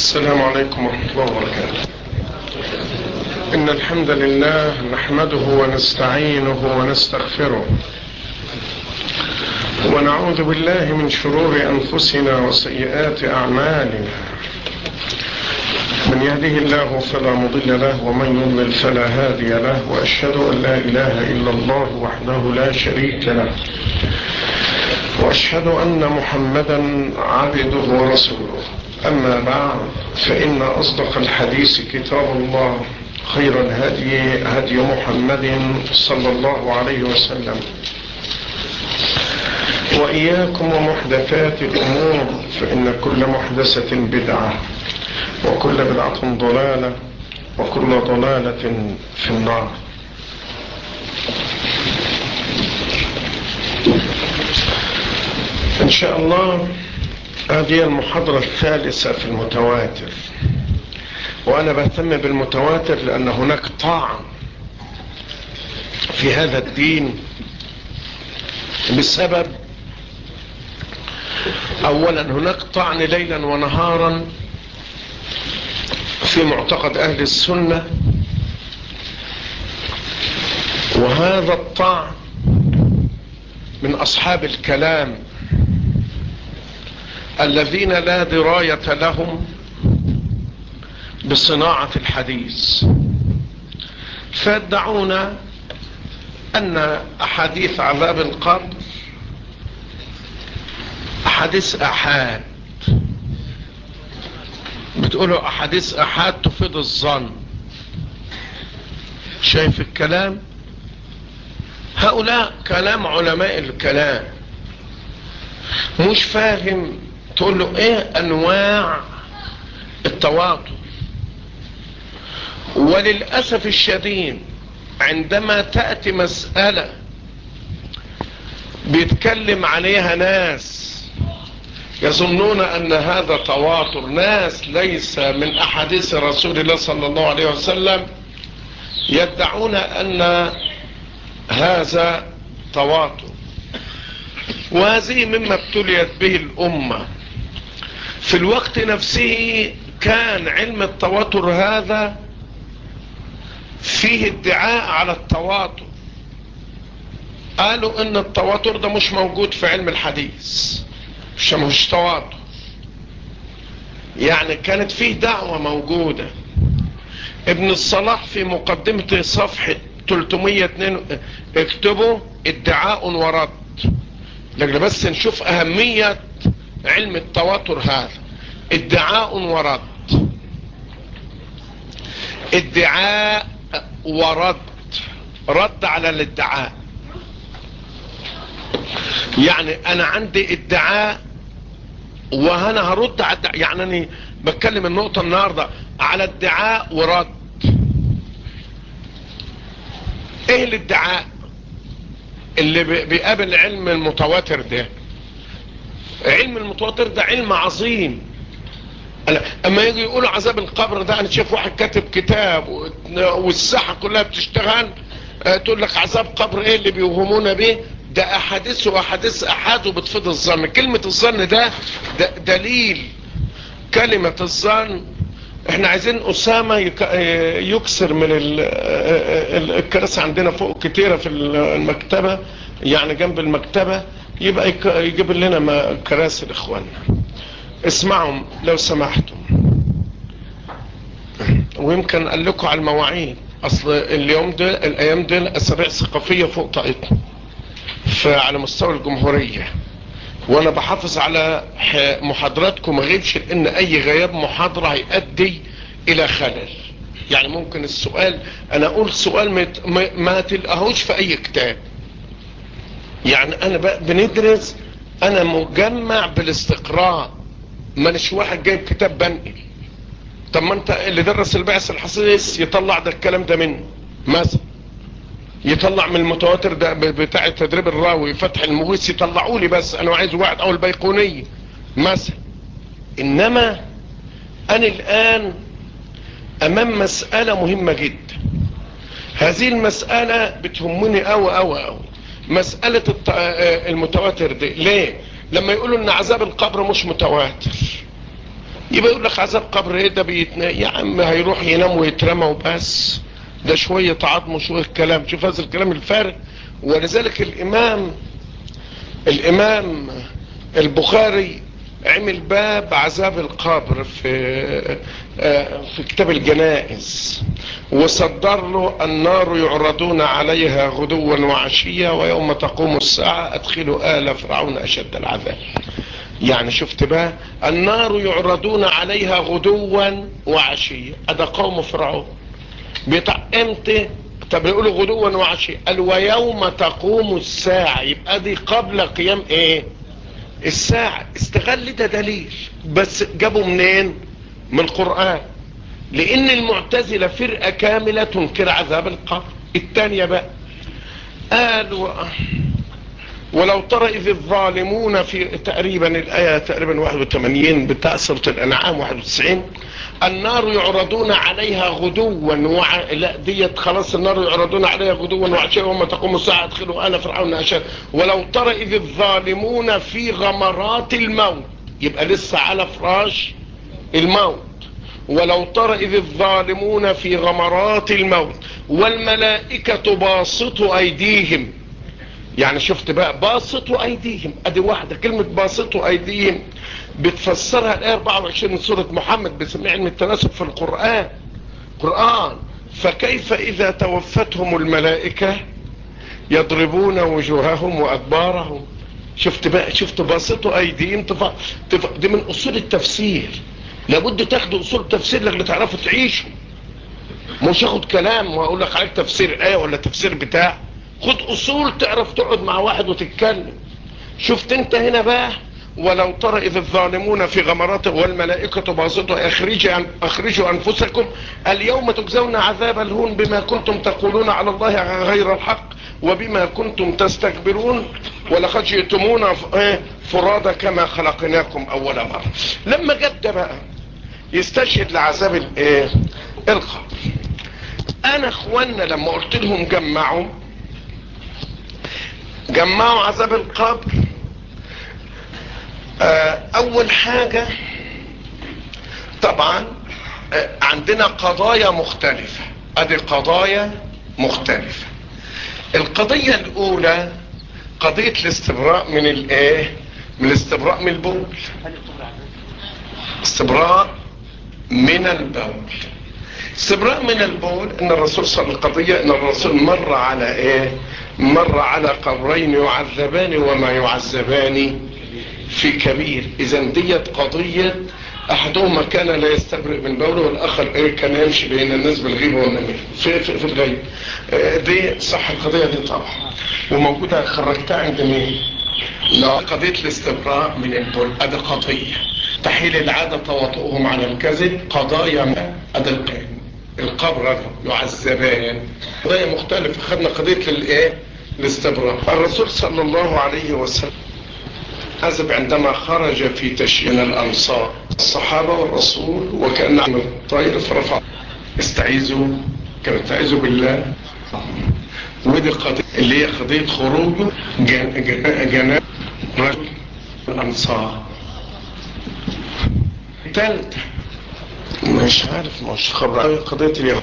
السلام عليكم ورحمة الله وبركاته إن الحمد لله نحمده ونستعينه ونستغفره ونعوذ بالله من شرور أنفسنا وسيئات أعمالنا من يهده الله فلا مضل له ومن يضلل فلا هادي له وأشهد أن لا إله إلا الله وحده لا شريك له وأشهد أن محمدا عبده ورسوله أما بعد فإن أصدق الحديث كتاب الله خير الهدي هدي محمد صلى الله عليه وسلم وإياكم ومحدثات الأمور فإن كل محدثة بدعة وكل بدعة ضلالة وكل ضلالة في النار إن شاء الله هذه المحاضرة الثالثة في المتواتر وأنا بهتم بالمتواتر لأن هناك طعن في هذا الدين بسبب أولا هناك طعن ليلا ونهارا في معتقد أهل السنة وهذا الطعن من أصحاب الكلام الذين لا دراية لهم بصناعة الحديث فيدعون أن أحاديث عذاب القبر أحاديث أحاد بتقولوا أحاديث أحاد تفيد الظن شايف الكلام هؤلاء كلام علماء الكلام مش فاهم تقول له ايه انواع التواطؤ وللأسف الشديد عندما تأتي مسألة بيتكلم عليها ناس يظنون ان هذا تواتر ناس ليس من احاديث رسول الله صلى الله عليه وسلم يدعون ان هذا تواتر وهذه مما ابتليت به الامه في الوقت نفسه كان علم التواتر هذا فيه ادعاء على التواتر قالوا ان التواتر ده مش موجود في علم الحديث مش مش تواتر يعني كانت فيه دعوة موجودة ابن الصلاح في مقدمة صفحة 302 اكتبوا ادعاء ورد لكن بس نشوف اهمية علم التواتر هذا ادعاء ورد ادعاء ورد رد على الادعاء يعني انا عندي ادعاء وانا هرد على الدعاء يعني انا بتكلم النقطة النهاردة على ادعاء ورد ايه الادعاء اللي بيقابل علم المتواتر ده علم المتواتر ده علم عظيم اما يجي يقولوا عذاب القبر ده انا شايف واحد كاتب كتاب والساحة كلها بتشتغل تقول لك عذاب قبر ايه اللي بيوهمونا بيه ده احاديث واحاديث احاد وبتفيد الظن كلمة الظن ده, ده دليل كلمة الظن احنا عايزين اسامة يكسر من الكراسي عندنا فوق كتيرة في المكتبة يعني جنب المكتبة يبقى يجيب لنا كراسي لاخواننا اسمعهم لو سمحتم ويمكن قال لكم على المواعيد اصل اليوم ده الايام دي الاسابيع ثقافيه فوق طاقتنا فعلى مستوى الجمهوريه وانا بحافظ على محاضراتكم ما غيبش لان اي غياب محاضره هيؤدي الى خلل يعني ممكن السؤال انا اقول سؤال ما تلقاهوش في اي كتاب يعني انا بندرس انا مجمع بالاستقراء مانيش واحد جايب كتاب بنقل طب ما انت اللي درس البعث الحسيس يطلع ده الكلام ده منه مثلا يطلع من المتواتر ده بتاع تدريب الراوي فتح المغيث يطلعوا لي بس انا عايز واحد او البيقونية مثلا انما انا الان امام مسألة مهمة جدا هذه المسألة بتهمني اوي اوي اوي مسألة المتواتر دي ليه لما يقولوا ان عذاب القبر مش متواتر يبقى يقول لك عذاب قبر ايه ده بيتنا يا عم هيروح ينام ويترمى وبس ده شوية عظم وشوية كلام شوف هذا الكلام الفارغ ولذلك الامام الامام البخاري عمل باب عذاب القبر في في كتاب الجنائز وصدر له النار يعرضون عليها غدوا وعشية ويوم تقوم الساعة ادخلوا آل فرعون اشد العذاب يعني شفت بقى النار يعرضون عليها غدوا وعشية هذا قوم فرعون بتاع امتى طب يقولوا غدوا وعشية قال ويوم تقوم الساعة يبقى دي قبل قيام ايه الساعة استغل ده دليل بس جابوا منين من القرآن لان المعتزلة فرقة كاملة تنكر عذاب القبر التانية بقى قالوا ولو ترى إذ الظالمون في تقريبا الآية تقريبا 81 بتاع سورة الأنعام 91 النار يعرضون عليها غدوا وع... لا ديت خلاص النار يعرضون عليها غدوا وعشاء وما تقوم الساعة ادخلوا آل فرعون أشد ولو ترى إذ الظالمون في غمرات الموت يبقى لسه على فراش الموت ولو ترى إذ الظالمون في غمرات الموت والملائكة باسطوا أيديهم يعني شفت بقى باسطوا ايديهم ادي واحدة كلمة باسطوا ايديهم بتفسرها الايه 24 من سورة محمد بسمع علم التناسب في القرآن قرآن فكيف اذا توفتهم الملائكة يضربون وجوههم وادبارهم شفت بقى شفت باسطوا ايديهم تف... تف... دي من اصول التفسير لابد تاخدوا اصول التفسير لك تعرفوا تعيشوا مش اخد كلام واقول لك عليك تفسير ايه ولا تفسير بتاع خد اصول تعرف تقعد مع واحد وتتكلم شفت انت هنا بقى ولو ترى اذ الظالمون في غمرات والملائكة باسطوا اخرجوا, اخرجوا انفسكم اليوم تجزون عذاب الهون بما كنتم تقولون على الله غير الحق وبما كنتم تستكبرون ولقد جئتمونا فرادى كما خلقناكم اول مرة لما جد بقى يستشهد لعذاب الايه القبر انا اخوانا لما قلت لهم جمعوا جمعوا عذاب القبر اول حاجة طبعا عندنا قضايا مختلفة ادي قضايا مختلفة القضية الاولى قضية الاستبراء من الايه من الاستبراء من البول استبراء من البول استبراء من البول ان الرسول صلى الله عليه وسلم ان الرسول مر على ايه مر على قبرين يعذبان وما يعذبان في كبير اذا ديت قضية احدهما كان لا يستبرئ من بوله والاخر ايه كان يمشي بين الناس بالغيب والنمير في, في, في الغيب دي صح القضية دي طبعا وموجودة خرجتها عند مين لا قضية الاستبراء من البول ادي قضية تحيل العادة تواطؤهم على الكذب قضايا ما ادي القبر يعذبان قضية مختلفة خدنا قضية الايه الاستبراء الرسول صلى الله عليه وسلم عزب عندما خرج في تشيين الأنصار الصحابة والرسول وكان عمل الطائر فرفع استعيذوا كانوا استعيذوا بالله ودي قضية اللي هي قضية خروجه جناب رجل الأنصار الثالثة مش عارف مش خبر قضية اليهود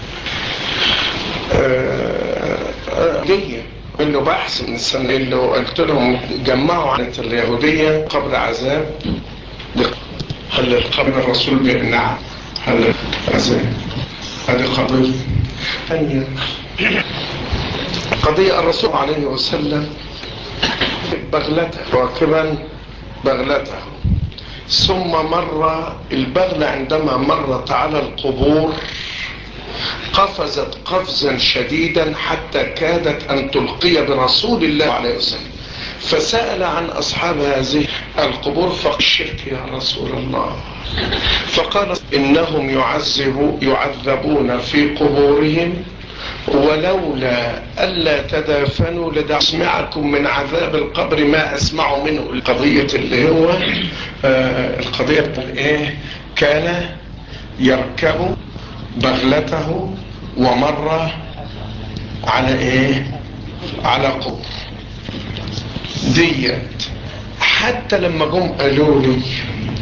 جيد انه بحث من السنة اللي قلت لهم جمعوا عن اليهودية قبل عذاب هل قبل الرسول بأن نعم هل عذاب هذه قضية ثانية قضية الرسول عليه وسلم بغلته راكبا بغلته ثم مر البغلة عندما مرت على القبور قفزت قفزا شديدا حتى كادت ان تلقي برسول الله عليه وسلم فسأل عن اصحاب هذه القبور فقشرت يا رسول الله فقال انهم يعذبوا يعذبون في قبورهم ولولا ألا تدافنوا لدع اسمعكم من عذاب القبر ما أسمع منه القضية اللي هو آه القضية الايه كان يركب بغلته ومر على ايه على قبر ديت حتى لما جم قالوا لي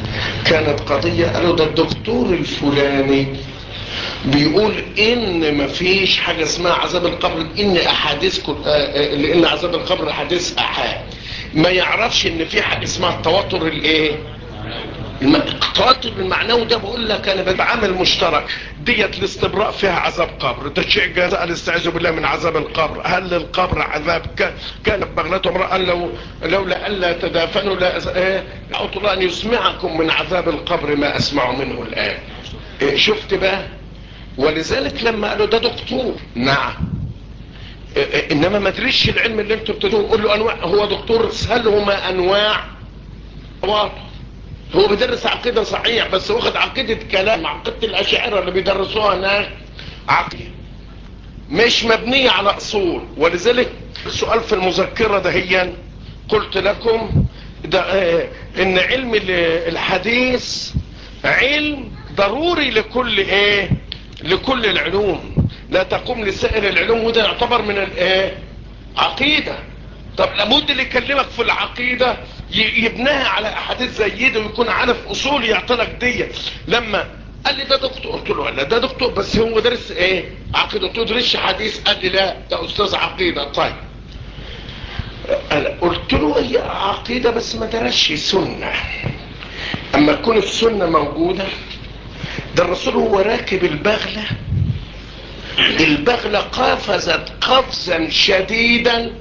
كانت قضية قالوا ده الدكتور الفلاني بيقول ان مفيش حاجة اسمها عذاب القبر ان احاديث كل... لان عذاب القبر احاديث احاد ما يعرفش ان في حاجة اسمها التواتر الايه التواتر المعنوي ده بقول لك انا بعمل مشترك ديت الاستبراء فيها عذاب قبر ده شيء جزاء الاستعاذ بالله من عذاب القبر هل للقبر عذاب كانت بغلته امرأة لو لولا الا تدافنوا لا ايه الله ان يسمعكم من عذاب القبر ما اسمع منه الان إيه شفت بقى ولذلك لما قالوا ده دكتور نعم إيه انما ما تريش العلم اللي انتوا بتدوه قول له انواع هو دكتور هما انواع واضح هو بيدرس عقيدة صحيح بس واخد عقيدة كلام عقيدة الاشاعرة اللي بيدرسوها هناك عقيدة مش مبنية على اصول ولذلك السؤال في المذكرة دهيا قلت لكم ده اه ان علم الحديث علم ضروري لكل ايه لكل العلوم لا تقوم لسائر العلوم وده يعتبر من الايه عقيدة طب لابد اللي يكلمك في العقيدة يبناها على احاديث زي ده ويكون عارف اصول يعطلك دي لما قال لي ده دكتور قلت له لا ده دكتور بس هو درس ايه عقيدة تدرسش حديث قال لي لا ده استاذ عقيدة طيب قلت له هي عقيدة بس ما درسش سنة اما تكون السنة موجودة ده الرسول هو راكب البغلة البغلة قفزت قفزا شديدا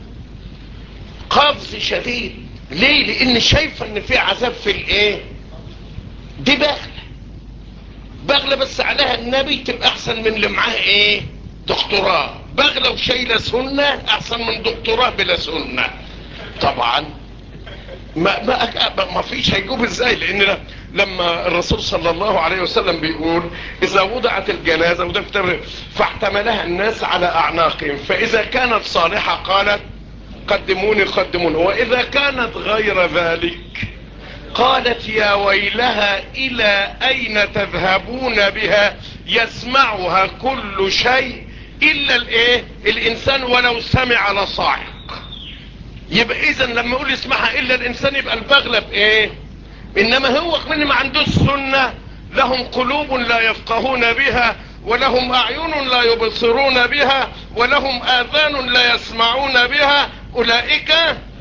قفز شديد ليه لان شايفة ان في عذاب في الايه دي بغلة بغلة بس عليها النبي تبقى احسن من اللي معاه ايه دكتوراه بغلة وشايلة سنة احسن من دكتوراه بلا سنة طبعا ما, ما, ما فيش هيجوب ازاي لان لما الرسول صلى الله عليه وسلم بيقول اذا وضعت الجنازة وده فاحتملها الناس على اعناقهم فاذا كانت صالحة قالت قدموني قدموني واذا كانت غير ذلك قالت يا ويلها الى اين تذهبون بها يسمعها كل شيء الا الايه الانسان ولو سمع لصاعق يبقى اذا لما يقول يسمعها الا الانسان يبقى البغلة بايه انما هو من ما عندوش سنة لهم قلوب لا يفقهون بها ولهم اعين لا يبصرون بها ولهم اذان لا يسمعون بها اولئك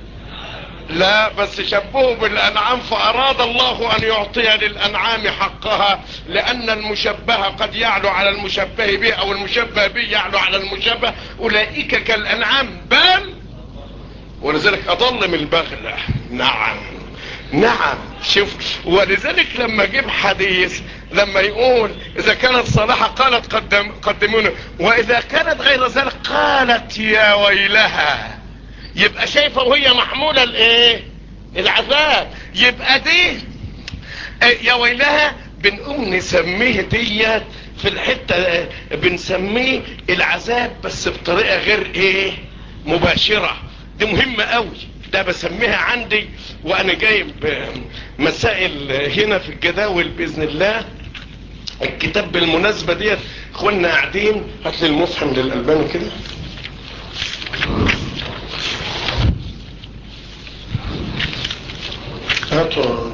لا بس شبهوا بالانعام فاراد الله ان يعطي للانعام حقها لان المشبه قد يعلو على المشبه به او المشبه به يعلو على المشبه اولئك كالانعام بل ولذلك اضل من البغلة نعم نعم شوف ولذلك لما جيب حديث لما يقول اذا كانت صالحة قالت قدم قدمونا واذا كانت غير ذلك قالت يا ويلها يبقى شايفة وهي محمولة الايه العذاب يبقى دي يا ويلها بنقوم نسميه ديت في الحتة بنسميه العذاب بس بطريقة غير ايه مباشرة دي مهمة قوي ده بسميها عندي وانا جايب مسائل هنا في الجداول باذن الله الكتاب بالمناسبة ديت اخوانا قاعدين هات لي المفهم للالباني كده هاتوا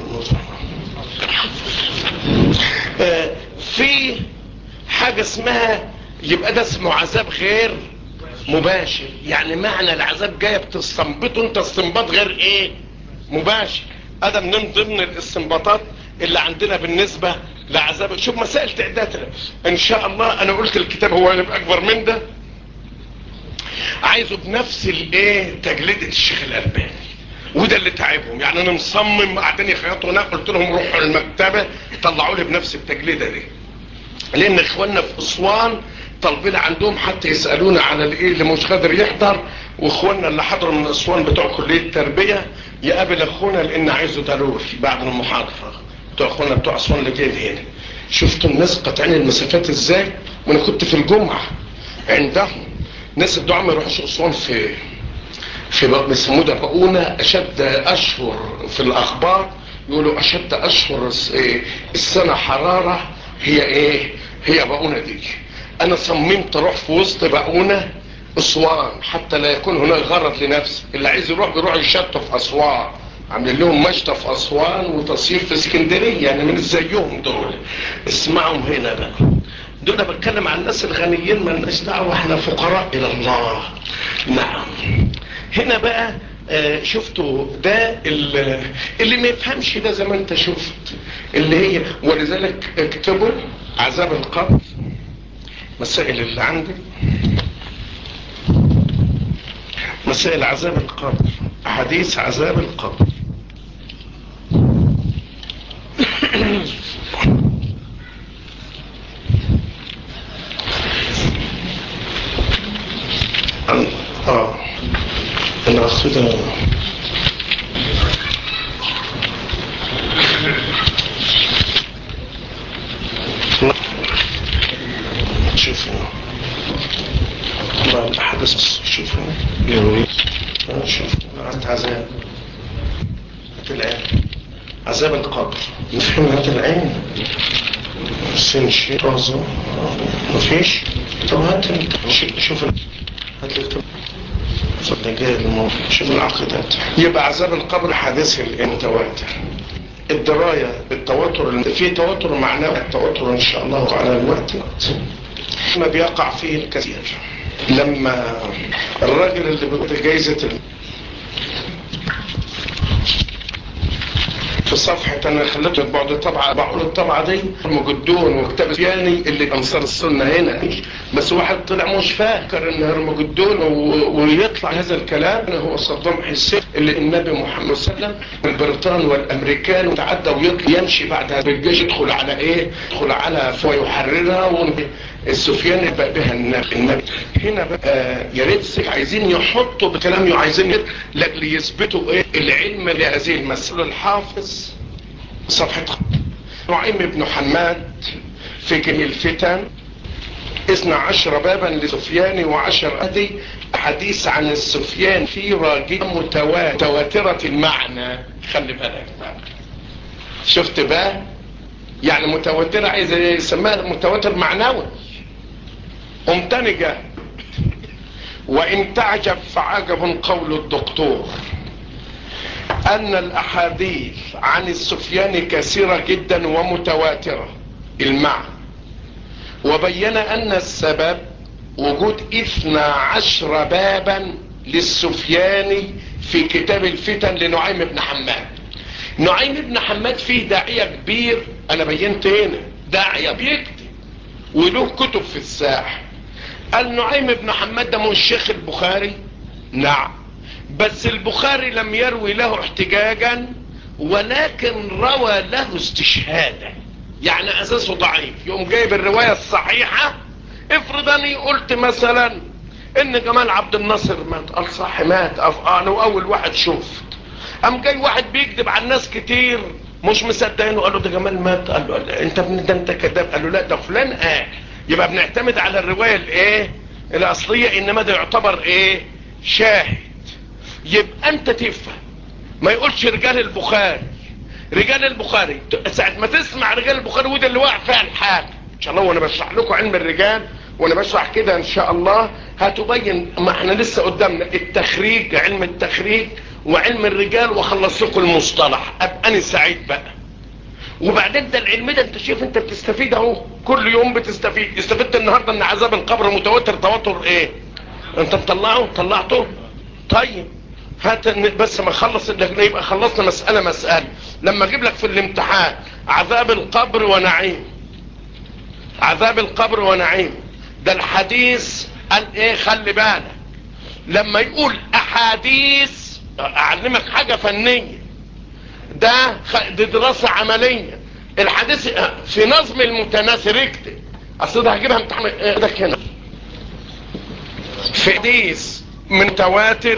آه في حاجة اسمها يبقى ده اسمه عذاب غير مباشر يعني معنى العذاب جاية بتستنبطه انت استنباط غير ايه مباشر هذا من ضمن الاستنباطات اللي عندنا بالنسبة لعذاب شوف مسائل تعداد ان شاء الله انا قلت الكتاب هو يبقى اكبر من ده عايزه بنفس الايه تجليدة الشيخ الالباني وده اللي تعبهم يعني انا مصمم قاعدين يخيطوا هناك قلت لهم روحوا المكتبة طلعوا لي بنفس التجليدة دي لان اخواننا في اسوان طالبين عندهم حتى يسألونا على الايه اللي مش قادر يحضر واخواننا اللي حضروا من اسوان بتوع كلية التربية يقابل اخونا لان عايزه ضروري بعد المحاضرة بتوع اخواننا بتوع اسوان اللي جايين هنا شفتوا الناس قاطعين المسافات ازاي وانا كنت في الجمعة عندهم ناس الدعاء ما يروحوش اسوان في في بيسموه ده بقونا اشد اشهر في الاخبار يقولوا اشد اشهر السنة حرارة هي ايه هي بقونا دي انا صممت اروح في وسط بقونا اسوان حتى لا يكون هناك غرض لنفسي اللي عايز يروح بيروح يشط في اسوان عاملين لهم مشتى في اسوان وتصير في اسكندريه يعني من زيهم دول اسمعهم هنا بقى دول بتكلم عن الناس الغنيين ما لناش دعوه احنا فقراء الى الله نعم هنا بقى آه شفتوا ده اللي ما يفهمش ده زي ما انت شفت اللي هي ولذلك اكتبوا عذاب القبر مسائل اللي عندي مسائل عذاب القبر حديث عذاب القبر اه انا اخدها شوفوا والله الاحداث شوفوا شوف قعدت عذاب هات العين عذاب القبر نفهم هات العين سن شيء رازو مفيش طب هات شوف هات لي صدق جاي الموضوع شوف العقيدات يبقى عذاب القبر حادث المتواتر الدراية بالتواتر في تواتر معناه التواتر ان شاء الله على الوقت ما بيقع فيه الكثير لما الراجل اللي بيقول جايزة في صفحة انا خليته بعد طبعة بقول الطبعة دي هرمجدون وكتاب سفياني اللي انصار السنة هنا بس واحد طلع مش فاكر ان هرمجدون ويطلع هذا الكلام هو صدام حسين اللي النبي محمد صلى الله عليه وسلم البريطان والامريكان تعدى ويطلع يمشي بعد هذا الجيش يدخل على ايه يدخل على ويحررها السفيان بقى بها النبي, النبي. هنا بقى يا ريت عايزين يحطوا بكلام عايزين لاجل يثبتوا ايه العلم لهذه المسألة الحافظ صفحة نعيم بن حماد في جميع الفتن اثنى عشر بابا لسفيان وعشر ادي حديث عن السفيان في راجل متواترة المعنى خلي بالك بقى شفت بقى يعني متواترة عايز يسميها متواتر معنوي ممتنجة وان تعجب فعجب قول الدكتور ان الاحاديث عن السفيان كثيرة جدا ومتواترة المعنى وبين ان السبب وجود اثنى عشر بابا للسفياني في كتاب الفتن لنعيم بن حماد نعيم بن حماد فيه داعية كبير انا بينت هنا داعية بيكتب وله كتب في الساحة قال نعيم بن حماد ده مش شيخ البخاري نعم بس البخاري لم يروي له احتجاجا ولكن روى له استشهادا يعني اساسه ضعيف يقوم جايب الرواية الصحيحة افرض اني قلت مثلا ان جمال عبد الناصر مات قال صح مات انا اول واحد شفت قام جاي واحد بيكذب على الناس كتير مش مصدقينه قال له ده جمال مات قال له انت ابن ده انت كذاب قال له لا ده فلان قال يبقى بنعتمد على الرواية الايه الاصلية انما ده يعتبر ايه شاهد يبقى انت تفهم ما يقولش رجال البخاري رجال البخاري ساعة ما تسمع رجال البخاري وده اللي واقع فيها الحال ان شاء الله وانا بشرح لكم علم الرجال وانا بشرح كده ان شاء الله هتبين ما احنا لسه قدامنا التخريج علم التخريج وعلم الرجال وخلص لكم المصطلح ابقى انا سعيد بقى وبعدين ده العلم ده انت شايف انت بتستفيد اهو كل يوم بتستفيد استفدت النهارده ان عذاب القبر متواتر تواتر ايه انت مطلعه طلعته طيب هات بس ما خلص يبقى خلصنا مسألة مسألة لما اجيب لك في الامتحان عذاب القبر ونعيم عذاب القبر ونعيم ده الحديث قال ايه خلي بالك لما يقول احاديث اعلمك حاجة فنية ده دي دراسة عملية الحديث في نظم المتناثر اكتب اصل ده هجيبها امتحان ايدك هنا في حديث من تواتر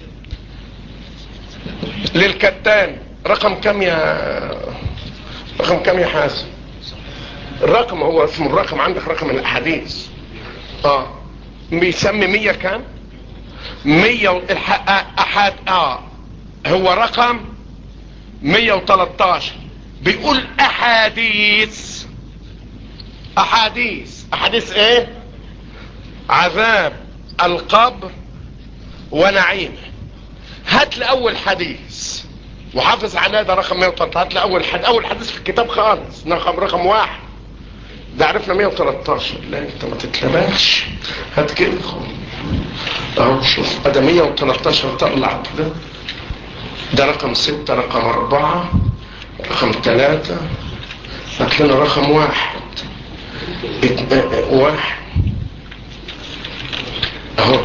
للكتان رقم كم يا رقم كم يا حاسم الرقم هو اسمه الرقم عندك رقم الاحاديث اه بيسمي مية كام مية احاد اه هو رقم مية وتلاتاشر بيقول احاديث احاديث احاديث ايه عذاب القبر ونعيمه هات لي اول حديث وحافظ عليها ده رقم 113 هات لي اول حد اول حديث في الكتاب خالص رقم رقم واحد ده عرفنا 113 لا انت ما تتلبخش هات كده اهو شوف ده 113 طلع كده ده رقم 6 رقم 4 رقم 3 هات لنا رقم واحد واحد اهو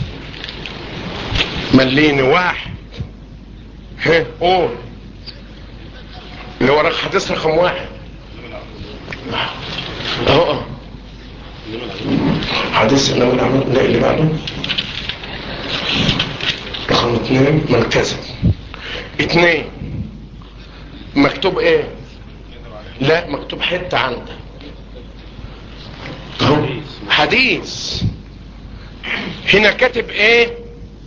مليني واحد ها قول اللي هو رقم حديث رقم واحد اهو اهو حديث انما العمل لا اللي بعده رقم اثنين من كذب اثنين مكتوب ايه لا مكتوب حتة عندك اهو حديث هنا كاتب ايه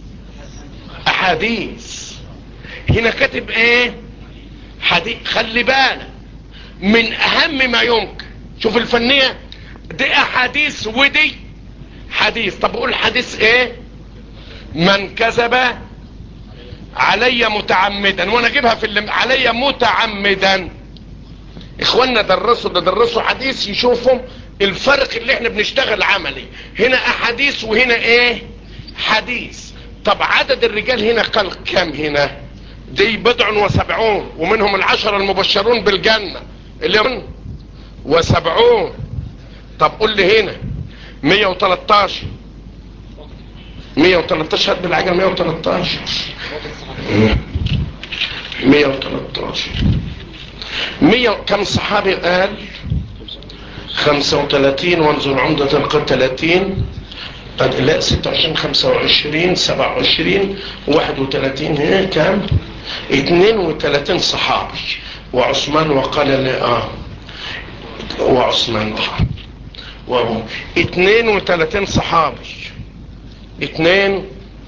احاديث هنا كاتب ايه حديث خلي بالك من اهم ما يمكن شوف الفنية دي احاديث ودي حديث طب اقول حديث ايه من كذب علي متعمدا وانا اجيبها في اللي علي متعمدا اخواننا درسوا ده درسوا حديث يشوفوا الفرق اللي احنا بنشتغل عملي هنا احاديث وهنا ايه حديث طب عدد الرجال هنا قال كم هنا دي بضع وسبعون ومنهم العشر المبشرون بالجنة اللي من وسبعون طب قول لي هنا مية وتلتاشر مية وتلتاشر هات بالعجل مية وتلتاشر مية وتلتاشر مية كم صحابي قال خمسة وتلاتين وانظر عمدة القرى تلاتين لا ستة وعشرين خمسة وعشرين سبعة وعشرين واحد وتلاتين هنا كام اتنين وتلاتين صحابي وعثمان وقال لي اه وعثمان وهو اتنين وتلاتين صحابي اتنين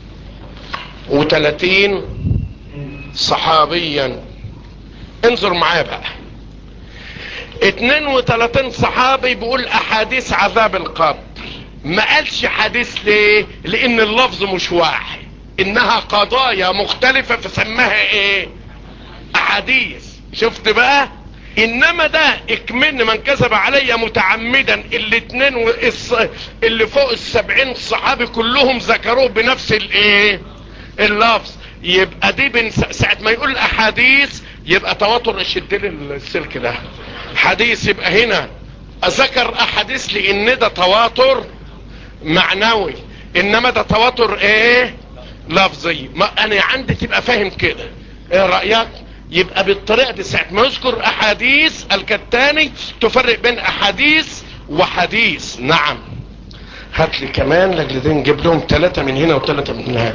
وتلاتين صحابيا انظر معايا بقى اتنين وتلاتين صحابي بيقول احاديث عذاب القبر ما قالش حديث ليه لان اللفظ مش واحد انها قضايا مختلفة فسماها ايه احاديث شفت بقى انما ده اكمن من كذب علي متعمدا الاتنين والص... اللي فوق السبعين صحابي كلهم ذكروه بنفس الايه اللفظ يبقى دي بن ساعة ما يقول احاديث يبقى تواتر اشد لي السلك ده حديث يبقى هنا اذكر احاديث لان ده تواتر معنوي انما ده تواتر ايه لفظي ما انا عندي تبقى فاهم كده ايه رأيك يبقى بالطريقة دي ساعة ما يذكر احاديث الكتاني تفرق بين احاديث وحديث نعم هات لي كمان لاجل دي نجيب لهم ثلاثة من هنا وثلاثة من هنا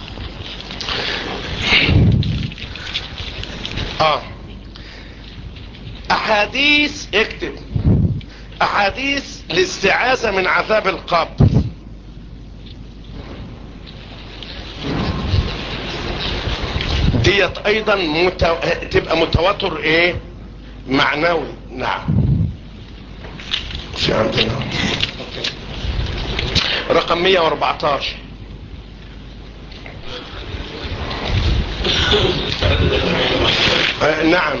اه احاديث اكتب احاديث الاستعاذة من عذاب القبر ديت ايضا متو... تبقى متواتر ايه معنوي نعم في عندنا رقم 114 آه نعم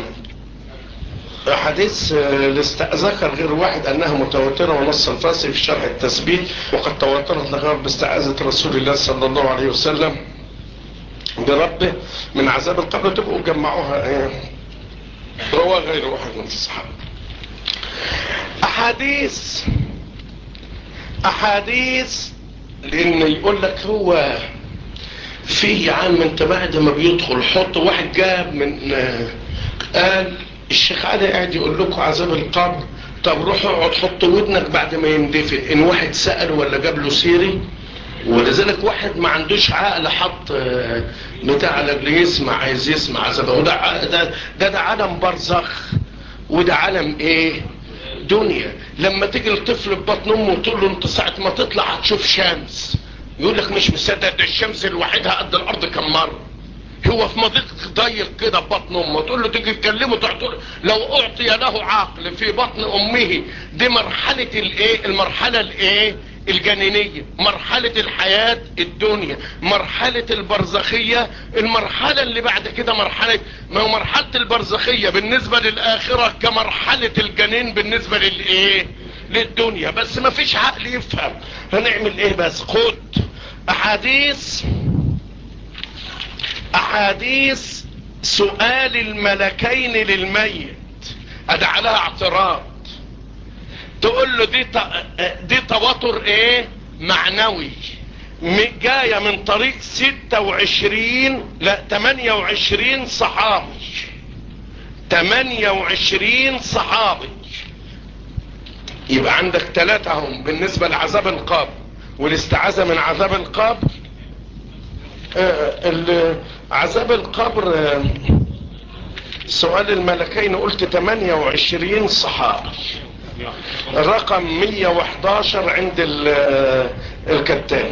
حديث ذكر غير واحد انها متواترة ونص الفاسي في شرح التثبيت وقد تواترت لغير باستعاذة رسول الله صلى الله عليه وسلم بربه من عذاب القبر تبقوا جمعوها ايه رواه غير واحد من الصحابة احاديث احاديث لان يقول لك هو في يا عم انت بعد ما بيدخل حط واحد جاب من قال الشيخ علي قاعد يقول لكم عذاب القبر طب روحوا اقعد حط ودنك بعد ما يندفن ان واحد سأل ولا جاب له سيري ولذلك واحد ما عندوش عقل حط بتاع لاجل يسمع عايز يسمع عذاب وده ده ده, ده عالم برزخ وده عالم ايه دنيا لما تيجي الطفل في بطن امه وتقول له انت ساعه ما تطلع هتشوف شمس يقول لك مش مصدق ده الشمس لوحدها قد الارض كم مره هو في مضيق ضيق كده في بطن امه تقول له تيجي تكلمه تقول لو اعطي له عقل في بطن امه دي مرحله الايه المرحله الايه الجنينية مرحلة الحياة الدنيا مرحلة البرزخية المرحلة اللي بعد كده مرحلة ما هو مرحلة البرزخية بالنسبة للآخرة كمرحلة الجنين بالنسبة للإيه للدنيا بس ما فيش عقل يفهم هنعمل ايه بس خد احاديث احاديث سؤال الملكين للميت ادى عليها اعتراض تقول له دي دي تواتر ايه معنوي جاية من طريق ستة وعشرين لا تمانية وعشرين صحابي تمانية وعشرين صحابي يبقى عندك ثلاثة هم بالنسبة لعذاب القبر والاستعاذة من عذاب القبر آه عذاب القبر آه سؤال الملكين قلت 28 صحابي رقم 111 عند الكتان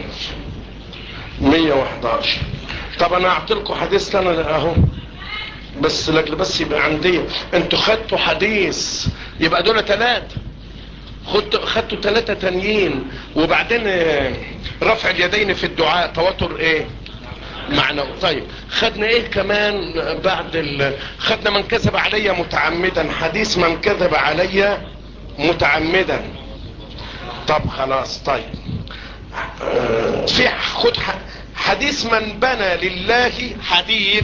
111 طب انا اعطيلكم حديث انا اهو بس لاجل بس يبقى عندي انتوا خدتوا حديث يبقى دول ثلاثة خدتوا خدتوا ثلاثة تانيين وبعدين رفع اليدين في الدعاء تواتر ايه معنى طيب خدنا ايه كمان بعد ال... خدنا من كذب علي متعمدا حديث من كذب علي متعمدا طب خلاص طيب آه في خد حديث من بنى لله حديث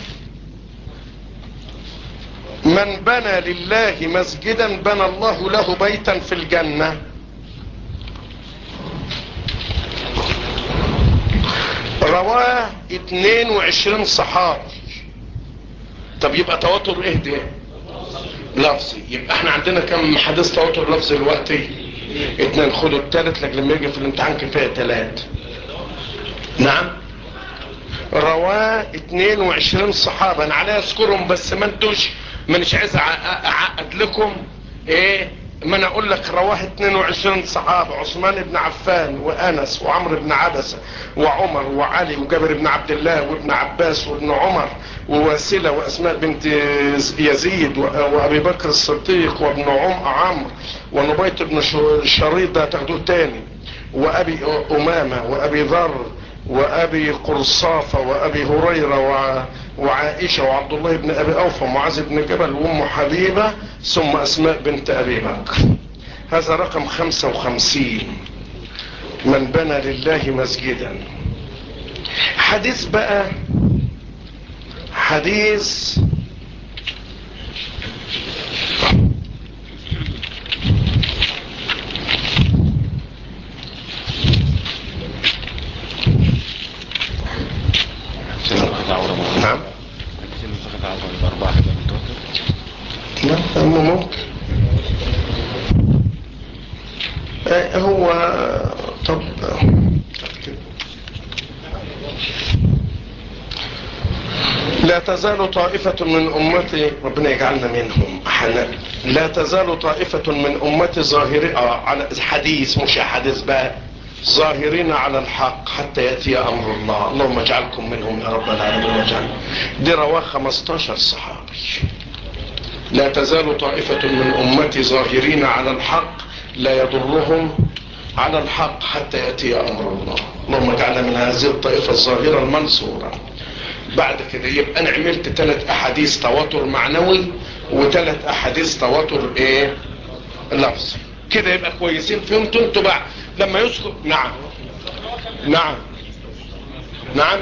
من بنى لله مسجدا بنى الله له بيتا في الجنة رواه 22 صحابي طب يبقى تواتر ايه ده لفظي يبقى احنا عندنا كم حديث تواتر لفظي دلوقتي اتنين خدوا التالت لك لما يجي في الامتحان كفايه تلات نعم رواه 22 صحابة انا عليا اذكرهم بس ما انتوش مانيش عايز اعقد لكم ايه ما انا اقول لك رواه 22 صحابة عثمان بن عفان وانس وعمرو بن عبسة وعمر وعلي وجابر بن عبد الله وابن عباس وابن عمر وواسلة واسماء بنت يزيد وابي بكر الصديق وابن عم عمرو ونبيت بن شريط ده تاخدوه تاني وابي امامة وابي ذر وابي قرصافة وابي هريرة و... وعائشة وعبد الله بن ابي اوفى ومعاذ بن جبل وام حبيبة ثم اسماء بنت ابي بكر هذا رقم خمسة وخمسين من بنى لله مسجدا حديث بقى حديث نعم لا ممكن هو طب لا تزال طائفة من أمتي ربنا يجعلنا منهم حنا لا تزال طائفة من أمتي ظاهرين على حديث مش حديث بقى ظاهرين على الحق حتى يأتي أمر الله اللهم اجعلكم منهم يا رب العالمين واجعل دي رواه 15 صحابي لا تزال طائفة من أمتي ظاهرين على الحق لا يضرهم على الحق حتى يأتي أمر الله اللهم اجعلنا من هذه الطائفة الظاهرة المنصورة بعد كده يبقى انا عملت ثلاث احاديث تواتر معنوي وثلاث احاديث تواتر ايه لفظي كده يبقى كويسين فهمتوا انتوا بقى لما يذكر نعم نعم نعم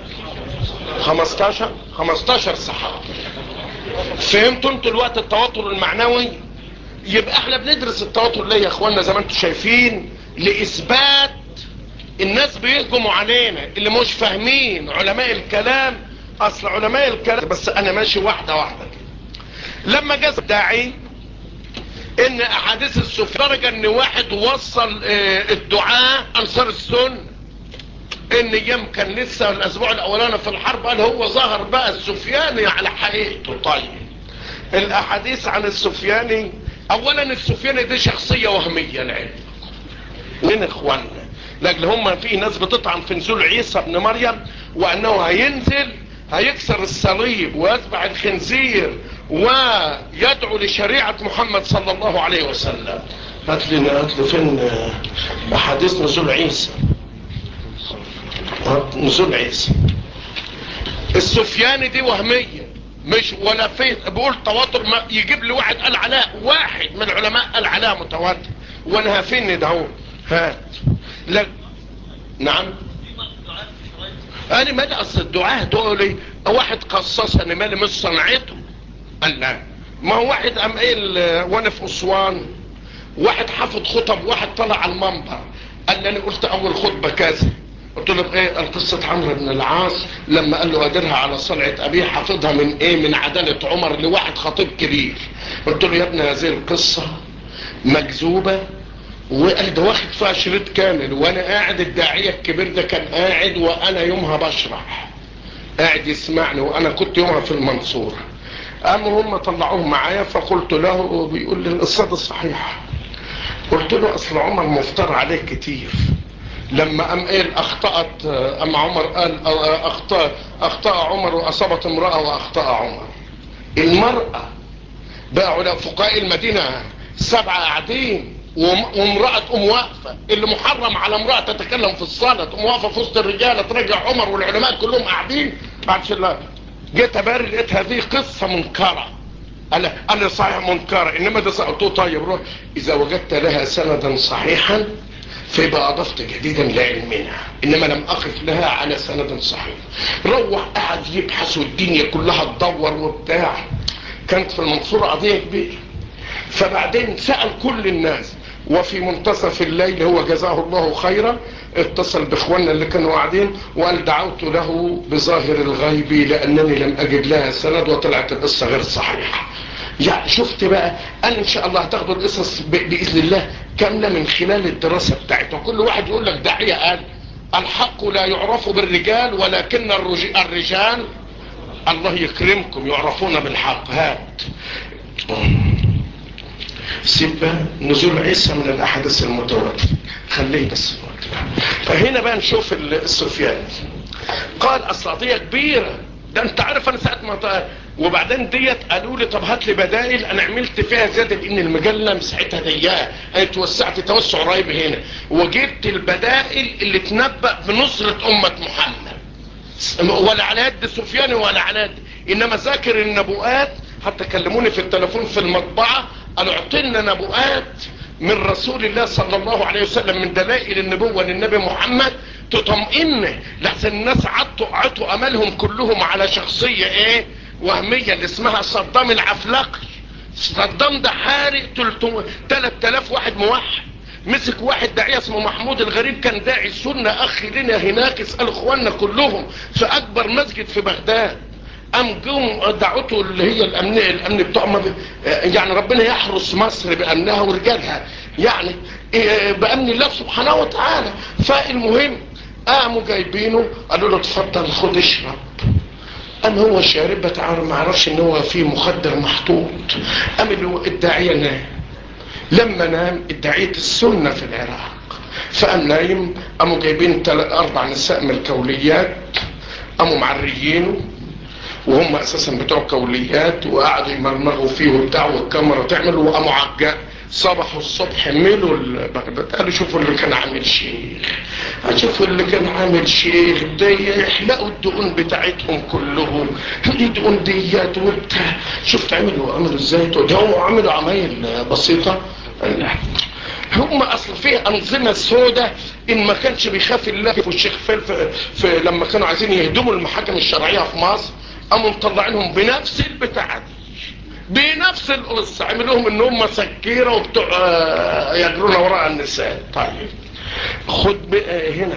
15 15 صحابة فهمتوا انتوا الوقت التواتر المعنوي يبقى احنا بندرس التواتر ليه يا اخوانا زي ما انتوا شايفين لاثبات الناس بيهجموا علينا اللي مش فاهمين علماء الكلام اصل علماء الكلام بس انا ماشي واحدة واحدة كده لما جاز داعي ان احاديث السفيان درجة ان واحد وصل اه الدعاء انصار السنة ان يمكن لسه الاسبوع الاولاني في الحرب قال هو ظهر بقى السفياني على حقيقته طيب الاحاديث عن السفياني اولا السفياني دي شخصية وهمية العلم من اخواننا لاجل هم في ناس بتطعن في نزول عيسى ابن مريم وانه هينزل هيكسر الصليب ويتبع الخنزير ويدعو لشريعة محمد صلى الله عليه وسلم هات لي هات لي فين احاديث نزول عيسى نزول عيسى السفياني دي وهمية مش ولا في بقول تواتر ما يجيب لي واحد قال عليها واحد من العلماء قال عليها متواتر وانا فين ده هو هات لا نعم انا مالي اصل الدعاء دول واحد قصص انا مالي مش صنعته قال لا ما هو واحد قام قايل وانا في اسوان واحد حافظ خطب واحد طلع على المنبر قال لي انا قلت اول خطبه كذا قلت له ايه القصة عمرو بن العاص لما قال له قادرها على صلعة ابيه حافظها من ايه من عدالة عمر لواحد خطيب كبير قلت له يا ابني هذه القصة مكذوبة وقال ده واخد فيها شريط كامل وانا قاعد الداعية الكبير ده كان قاعد وانا يومها بشرح قاعد يسمعني وانا كنت يومها في المنصورة قاموا هم طلعوه معايا فقلت له بيقول لي القصة دي صحيحة قلت له اصل عمر مفتر عليه كتير لما قام قال اخطأت اما عمر قال اخطأ اخطأ عمر واصابت امرأة واخطأ عمر المرأة بقى على فقهاء المدينة سبعة قاعدين وامرأة تقوم واقفة اللي محرم على امرأة تتكلم في الصلاة تقوم واقفة في وسط الرجالة ترجع عمر والعلماء كلهم قاعدين بعد شلال جيت اباري لقيت هذه قصة منكرة قال قال لي صحيح منكرة انما ده سألته طيب روح اذا وجدت لها سندا صحيحا فيبقى اضفت جديدا لعلمنا انما لم اقف لها على سند صحيح روح قعد يبحث والدنيا كلها تدور وبتاع كانت في المنصورة قضية كبيرة فبعدين سأل كل الناس وفي منتصف الليل هو جزاه الله خيرا اتصل باخواننا اللي كانوا قاعدين وقال دعوت له بظاهر الغيب لانني لم اجد لها سند وطلعت القصة غير صحيحة يعني شفت بقى انا ان شاء الله هتاخدوا القصص باذن الله كاملة من خلال الدراسة بتاعتها كل واحد يقول لك داعية قال الحق لا يعرف بالرجال ولكن الرجال الله يكرمكم يعرفون بالحق هات سيبا نزول عيسى من الاحاديث المتواترة خليه بس فهنا بقى نشوف السفيان قال اصل قضيه كبيره ده انت عارف انا ساعه ما وبعدين ديت قالوا لي طب هات لي بدائل انا عملت فيها زياده لان المجله مساحتها ضيقه انا توسعت توسع قريب هنا وجبت البدائل اللي تنبأ بنصره امه محمد ولا على يد سفيان ولا على يد انما ذاكر النبوءات حتى كلموني في التليفون في المطبعه قالوا اعطينا نبوءات من رسول الله صلى الله عليه وسلم من دلائل النبوة للنبي محمد تطمئن لحسن الناس عطوا عطوا املهم كلهم على شخصية ايه وهمية اللي اسمها صدام العفلقي صدام ده حارق 3000 واحد موحد مسك واحد داعية اسمه محمود الغريب كان داعي السنة اخي لنا هناك اسأل اخواننا كلهم في اكبر مسجد في بغداد قام جم دعوته اللي هي الامن الامن بتوع يعني ربنا يحرس مصر بامنها ورجالها يعني بامن الله سبحانه وتعالى فالمهم قاموا جايبينه قالوا له اتفضل خد اشرب قام هو شارب بتعرف ما عرفش ان هو في مخدر محطوط قام الداعية نام لما نام الداعية السنة في العراق فقام نايم قاموا جايبين اربع نساء من الكوليات قاموا معريينه وهم اساسا بتوع كوليات وقعدوا يمرمغوا فيه وبتاع والكاميرا تعمل وقاموا عجاء صبحوا الصبح ملوا بغداد قالوا شوفوا اللي كان عامل شيخ شوفوا اللي كان عامل شيخ ده يحلقوا الدقون بتاعتهم كلهم دي دقون ديات وبتاع شفت عملوا عملوا ازاي ده هم عملوا عمايل بسيطة هم اصل فيه انظمة سودة ان ما كانش بيخاف الله في الشيخ في, في, في لما كانوا عايزين يهدموا المحاكم الشرعية في مصر قاموا مطلعينهم بنفس البتاع دي بنفس القصة عملوهم ان هم سكيرة وبتوع يجرون وراء النساء طيب خد بقى هنا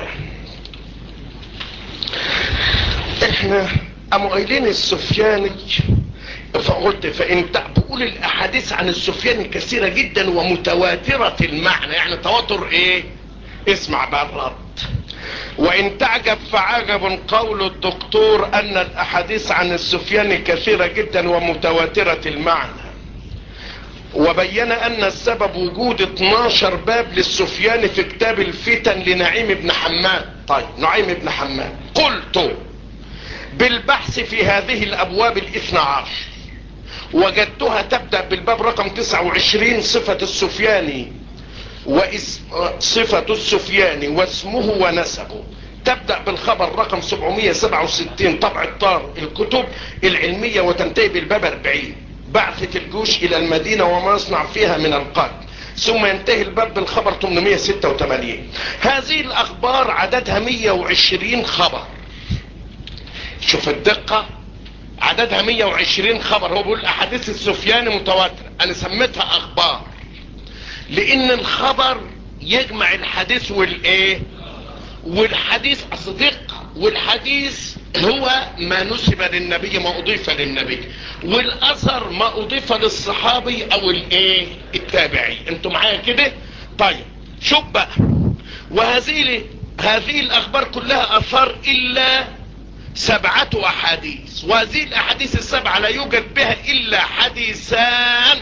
احنا قاموا قايلين السفياني فقلت فان بقول الاحاديث عن السفياني كثيرة جدا ومتواترة المعنى يعني تواتر ايه اسمع بقى الرد وان تعجب فعجب قول الدكتور ان الاحاديث عن السفيان كثيرة جدا ومتواترة المعنى وبين ان السبب وجود 12 باب للسفيان في كتاب الفتن لنعيم بن حماد طيب نعيم بن حماد قلت بالبحث في هذه الابواب الاثنى عشر وجدتها تبدأ بالباب رقم 29 صفة السفياني وصفة السفياني واسمه ونسبه تبدأ بالخبر رقم 767 طبع الطار الكتب العلمية وتنتهي بالباب 40 بعثة الجيوش الى المدينة وما يصنع فيها من القتل ثم ينتهي الباب بالخبر 886 هذه الاخبار عددها 120 خبر شوف الدقة عددها 120 خبر هو بيقول احاديث السفياني متواترة انا سميتها اخبار لان الخبر يجمع الحديث والايه والحديث اصل دقة والحديث هو ما نسب للنبي ما اضيف للنبي والاثر ما اضيف للصحابي او الايه التابعي انتوا معايا كده طيب شوف بقى وهذه هذه الاخبار كلها اثار الا سبعة احاديث وهذه الاحاديث السبعة لا يوجد بها الا حديثان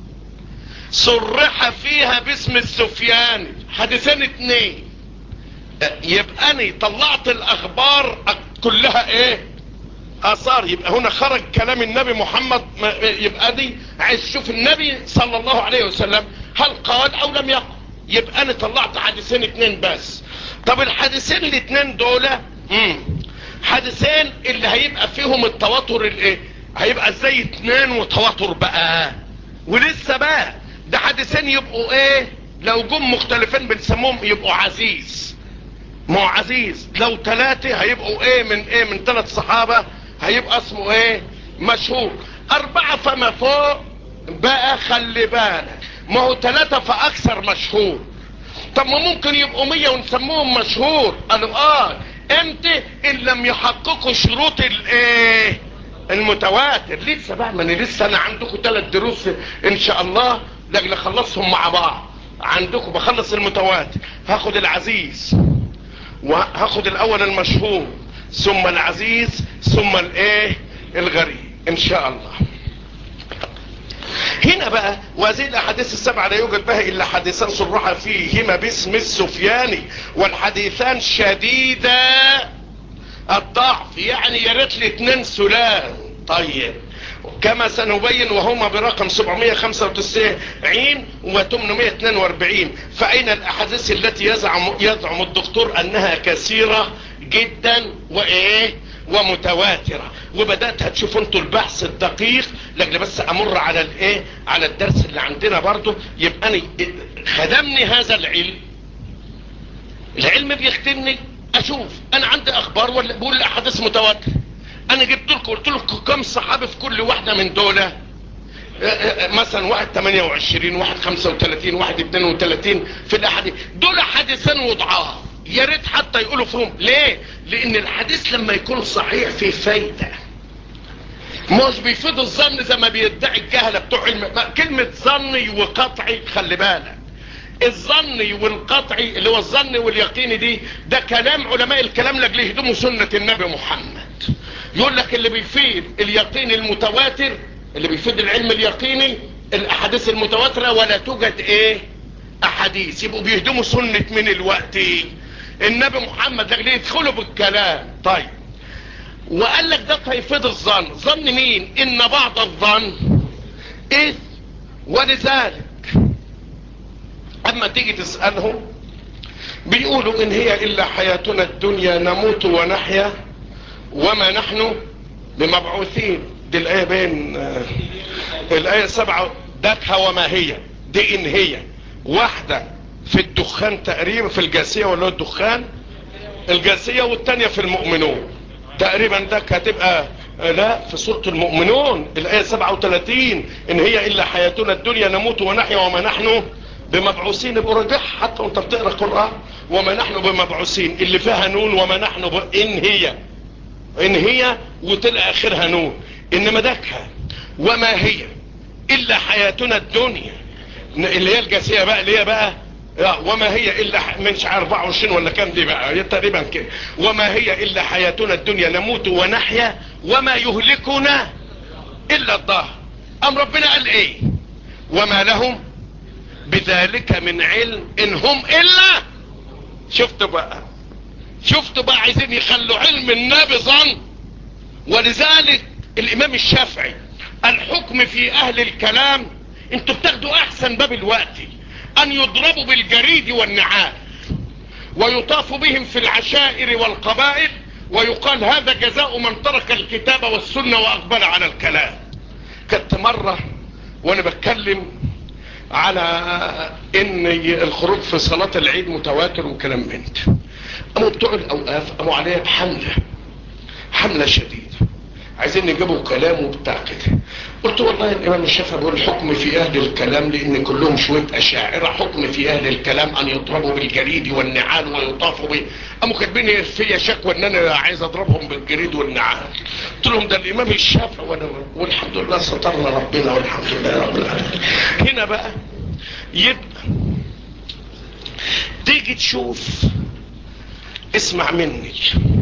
صرح فيها باسم السفياني حديثان اتنين يبقى انا طلعت الاخبار كلها ايه اثار يبقى هنا خرج كلام النبي محمد يبقى دي عايز تشوف النبي صلى الله عليه وسلم هل قال او لم يقل يبقى انا طلعت حديثين اتنين بس طب الحديثين الاتنين دول امم حديثين اللي هيبقى فيهم التواتر الايه هيبقى ازاي اتنين وتواتر بقى ولسه بقى ده حديثين يبقوا ايه لو جم مختلفين بنسموهم يبقوا عزيز ما هو عزيز لو ثلاثة هيبقوا ايه من ايه من ثلاث صحابة هيبقى اسمه ايه مشهور اربعة فما فوق بقى خلي بالك ما هو ثلاثة فاكثر مشهور طب ما ممكن يبقوا مية ونسموهم مشهور قالوا اه امتى ان لم يحققوا شروط الايه المتواتر لسه بقى ما انا لسه انا عندكم ثلاث دروس ان شاء الله لاجل اخلصهم مع بعض عندكم بخلص المتواتر هاخد العزيز وهاخد الاول المشهور ثم العزيز ثم الايه الغريب ان شاء الله هنا بقى وهذه الاحاديث السبعة لا يوجد بها الا حديثان صرح فيهما باسم السفياني والحديثان شديدا الضعف يعني يا ريت لي اتنين سلام طيب كما سنبين وهما برقم 795 و 842 فاين الاحاديث التي يزعم, يزعم الدكتور انها كثيرة جدا وايه ومتواترة وبدأت هتشوفوا انتوا البحث الدقيق لكن بس امر على الايه على الدرس اللي عندنا برضو يبقى انا خدمني هذا العلم العلم بيخدمني اشوف انا عندي اخبار ولا بقول الاحاديث متواتره انا جبت لكم قلت لكم كم صحابي في كل واحدة من دول مثلا واحد 28 واحد 35 واحد 32 في الاحاديث دول حديثان وضعاف يا ريت حتى يقولوا فيهم ليه لان الحديث لما يكون صحيح فيه فايدة مش بيفيد الظن زي ما بيدعي الجهلة بتوع علم كلمة ظني وقطعي خلي بالك الظني والقطعي اللي هو الظن واليقيني دي ده كلام علماء الكلام لاجل يهدموا سنة النبي محمد يقول لك اللي بيفيد اليقين المتواتر اللي بيفيد العلم اليقيني الاحاديث المتواترة ولا توجد ايه احاديث يبقوا بيهدموا سنة من الوقت النبي محمد لاجل يدخلوا بالكلام طيب وقال لك ده هيفيد الظن ظن مين ان بعض الظن ايه ولذلك اما تيجي تسألهم بيقولوا ان هي الا حياتنا الدنيا نموت ونحيا وما نحن بمبعوثين دي الايه بين آه الايه سبعة داتها وما هي دي ان هي واحدة في الدخان تقريبا في الجاسية ولا الدخان الجاسية والتانية في المؤمنون تقريبا ده هتبقى لا في سورة المؤمنون الايه 37 ان هي الا حياتنا الدنيا نموت ونحيا وما نحن بمبعوثين برجح حتى وانت بتقرا قرآن وما نحن بمبعوثين اللي فيها نون وما نحن ب... ان هي ان هي وطلع اخرها نون انما دكها وما هي الا حياتنا الدنيا اللي هي الجاسية بقى اللي هي بقى وما هي الا من شعر 24 ولا كام دي بقى تقريبا كده وما هي الا حياتنا الدنيا نموت ونحيا وما يهلكنا الا الظهر ام ربنا قال ايه وما لهم بذلك من علم ان هم الا شفتوا بقى شفتوا بقى عايزين يخلوا علم النبي ظن ولذلك الامام الشافعي الحكم في اهل الكلام انتوا بتاخدوا احسن باب الوقت ان يضربوا بالجريد والنعال ويطاف بهم في العشائر والقبائل ويقال هذا جزاء من ترك الكتاب والسنة واقبل على الكلام كنت مرة وانا بتكلم على ان الخروج في صلاة العيد متواتر وكلام من ده قاموا بتوع الاوقاف قاموا عليها بحملة حملة شديدة عايزين نجيبوا كلام وبتاع كده قلت والله الامام الشافعي بيقول الحكم في اهل الكلام لان كلهم شويه اشاعره حكم في اهل الكلام ان يضربوا بالجريد والنعال ويطافوا به قاموا كاتبين فيا شكوى ان انا عايز اضربهم بالجريد والنعال قلت لهم ده الامام الشافعي وانا والحمد لله سترنا ربنا والحمد لله رب العالمين هنا بقى يبقى تيجي تشوف اسمع مني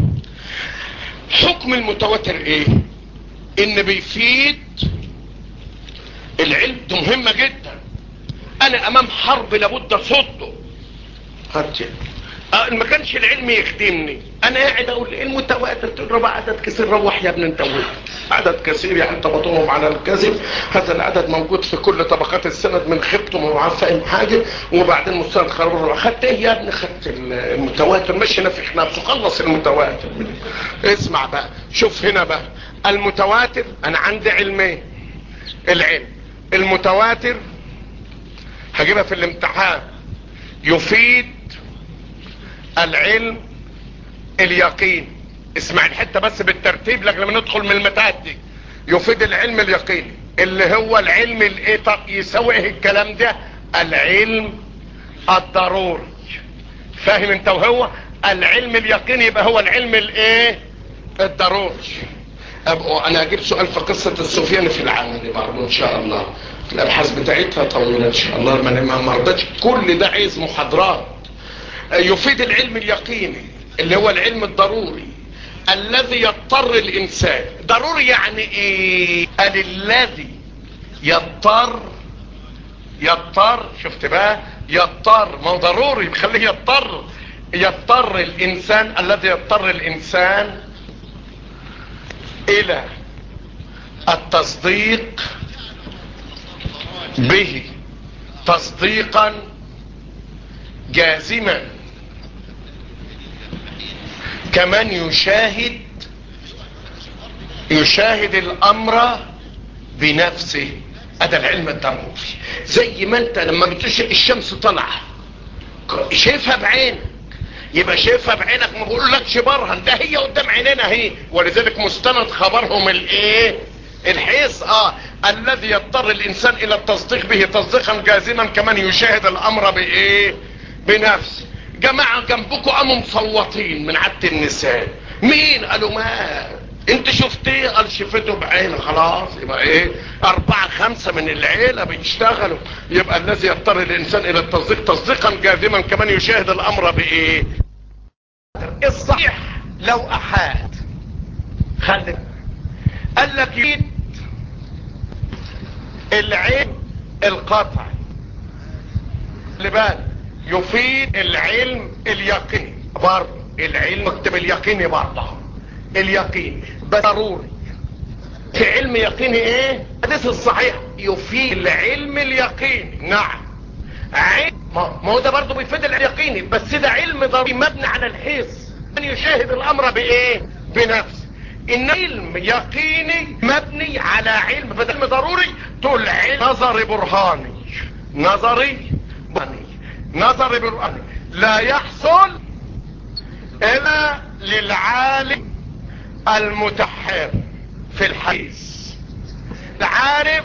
حكم المتواتر ايه ان بيفيد العلم ده مهمة جدا انا امام حرب لابد اصده هاتي أه ما كانش العلم يخدمني انا قاعد اقول المتواتر تضرب عدد كثير روح يا ابن انت عدد كثير يعني انت بطنهم على الكذب هذا العدد موجود في كل طبقات السند من خبته وما فاهم حاجه وبعدين مستند خرب خدت ايه يا ابني خدت المتواتر مش نافخ نفسه خلص المتواتر اسمع بقى شوف هنا بقى المتواتر انا عندي علمين العلم المتواتر هجيبها في الامتحان يفيد العلم اليقين اسمع الحتة بس بالترتيب لك لما ندخل من المتات دي يفيد العلم اليقيني اللي هو العلم الايه يسوي ايه الكلام ده العلم الضروري فاهم انت وهو العلم اليقيني يبقى هو العلم الايه الضروري أبقى انا اجيب سؤال في قصة السفيان في العمل برضه ان شاء الله الابحاث بتاعتها طويلة ان شاء الله ما مرضتش كل ده عايز محاضرات يفيد العلم اليقيني اللي هو العلم الضروري الذي يضطر الانسان ضروري يعني ايه قال الذي يضطر يضطر شفت بقى يضطر ما هو ضروري بخليه يضطر يضطر الانسان الذي يضطر الانسان الى التصديق به تصديقا جازما كمان يشاهد يشاهد الامر بنفسه هذا العلم الضروري زي ما انت لما بتشرق الشمس طالعه شايفها بعينك يبقى شايفها بعينك ما بقولكش برهن ده هي قدام عينينا اهي ولذلك مستند خبرهم الايه الحيث اه الذي يضطر الانسان الى التصديق به تصديقا جازما كمان يشاهد الامر بايه بنفسه جماعة جنبكم قاموا مصوتين من عدة النساء مين قالوا ما انت شفتيه قال شفته بعينه خلاص يبقى ايه اربعة خمسة من العيلة بيشتغلوا يبقى الذي يضطر الانسان الى التصديق تصديقا جازما كمان يشاهد الامر بايه الصحيح لو احاد خلي قال لك يريد العين القطع اللي بالك يفيد العلم اليقيني برضه العلم اكتب اليقيني برضه اليقين بس ضروري في علم يقيني ايه الحديث الصحيح يفيد العلم اليقيني نعم علم ما هو ده برضه بيفيد اليقيني بس ده علم ضروري مبني على الحس من يشاهد الامر بايه بنفسه ان علم يقيني مبني على علم بدل علم ضروري تقول علم نظري برهاني نظري برهاني نظري برهاني لا يحصل الا للعالم المتحر في الحديث عارف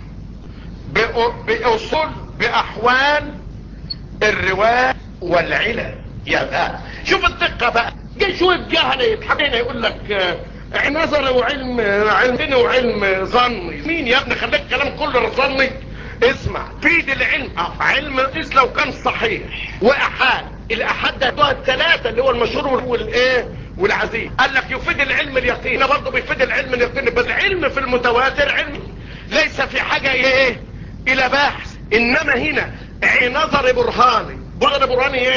باصول باحوال الرواية والعلل يبقى شوف الدقة بقى جاي شوية جهل يتحبين يقول لك نظر وعلم علم وعلم ظني مين يا ابني خليك الكلام كله ظني اسمع فيد العلم علم إذ لو كان صحيح واحاد الاحاد ده الثلاثة اللي هو المشهور والايه والعزيز قال لك يفيد العلم اليقين ده برضه بيفيد العلم اليقين بس العلم في المتواتر علم ليس في حاجة ايه الى بحث انما هنا نظر برهاني نظر برهاني ايه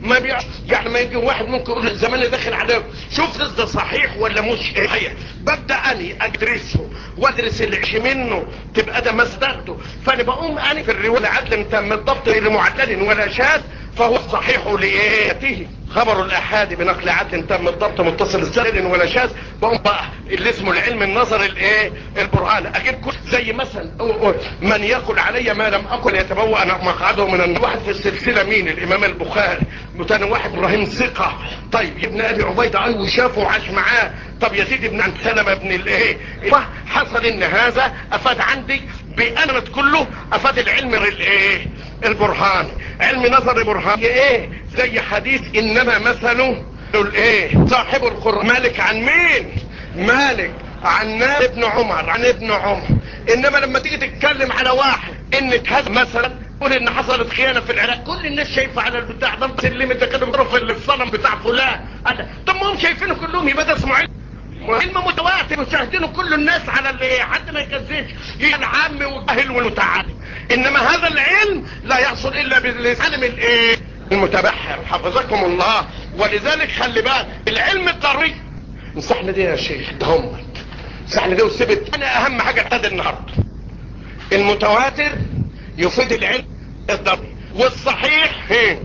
ما بيع يعني ما يجي واحد ممكن يقول زمان داخل عليه شوف ده صحيح ولا مش صحيح ببدا اني ادرسه وادرس اللي عشي منه تبقى ده مصدرته فانا بقوم اني في الروايه عدل تم الضبط لمعدل ولا شاذ فهو صحيح لايه خبر الاحاد بنقل عدل تم الضبط متصل السند ولا شاذ بقوم بقى اللي اسمه العلم النظر الايه البرهان اجيب كل زي مثلا من يقول علي ما لم اقل يتبوأ انا مقعده من واحد في السلسله مين الامام البخاري وتاني واحد ابراهيم ثقه طيب ابن ابي عبيده ايوه شافه وعاش معاه طب يزيد ابن عن سلمة ابن الايه حصل ان هذا افاد عندي بأمنة كله افاد العلم الايه البرهان علم نظر برهان ايه زي حديث انما مثله الايه صاحب القرآن مالك عن مين مالك عن ابن عمر عن ابن عمر انما لما تيجي تتكلم على واحد ان هذا مثلا تقول ان حصلت خيانه في العراق كل الناس شايفه على البتاع ده سلم ده كده بطرف الصنم بتاع فلان طب ما هم شايفينه كلهم يبقى ده اسمه علم علم متواتر وشاهدينه كل الناس على اللي حد ما يكذبش هي العام والجاهل والمتعلم انما هذا العلم لا يحصل الا بالعلم الايه المتبحر حفظكم الله ولذلك خلي بالك العلم الضروري مسحنا دي يا شيخ دهمت مسحنا دي وسبت انا اهم حاجه هذا النهارده المتواتر يفيد العلم الضروري والصحيح هي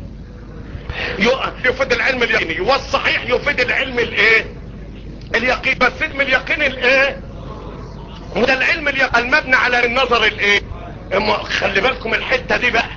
يفيد العلم اليقيني والصحيح يفيد العلم الايه اليقين بس علم اليقين الايه وده العلم اليقين المبني على النظر الايه خلي بالكم الحته دي بقى